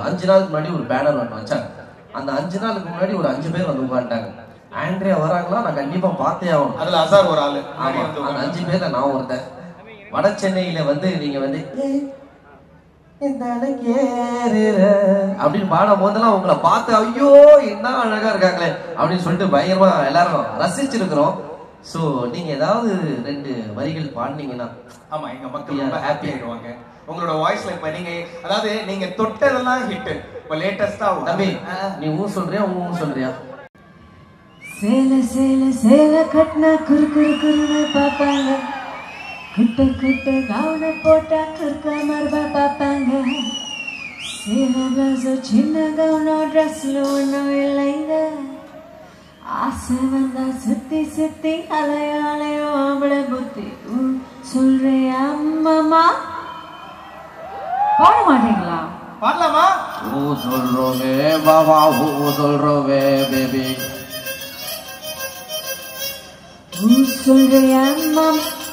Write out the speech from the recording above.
அஞ்சு நாளுக்கு முன்னாடி ஒரு பேனர் ஒன்று வச்சாங்க அந்த அஞ்சு நாளுக்கு முன்னாடி ஒரு அஞ்சு பேர் வந்து உட்காந்துட்டாங்க ஆண்ட்ரியா வராங்களா நான் கண்டிப்பா பார்த்தே ஆகணும் அதுல அசார் ஒரு ஆளு ஆமா அந்த அஞ்சு பேர்ல நான் ஒருத்தன் வட சென்னையில வந்து நீங்க வந்து "ஏய், இந்த அலைக்கு ஏறுற" அப்படின்னு பாடும் போதெல்லாம் உங்களை பார்த்து ஐயோ என்ன அழகா இருக்காங்களே அப்படின்னு சொல்லிட்டு பயங்கரமா எல்லாரும் ரசிச்சிருக்கிறோம் சோ நீங்க ஏதாவது ரெண்டு வரிகள் பாடினீங்கன்னா ஆமா எங்க மக்கள் ரொம்ப ஹாப்பி ஆயிடுவாங்க உங்களோட வாய்ஸ்ல இப்ப நீங்க அதாவது நீங்க தொட்டதெல்லாம் ஹிட் இப்ப லேட்டஸ்டா தம்பி நீ ஊ சொல்றியா ஊ சொல்றியா சேல சேல சேல கட்டினா குறு குறு குருன்னு பார்ப்பாங்க குட்ட குட்ட கவுன போட்டா குறுக்க மரபா பார்ப்பாங்க சேல பிளவுஸ் சின்ன கவுனோ ட்ரெஸ்ல ஒன்றும் இல்லைங்க ஆசை வந்தா சுத்தி சுத்தி அலையோ அலையோ ஆம்பளை புத்தி ஊ, சொல்றியா அம்மம்மா பாட மாட்டீங்களா பாடலாமா ஊ சொல்றோமே பாபா ஊ சொல்றோமே பேபி ஊ சொல்றியா அம்மம்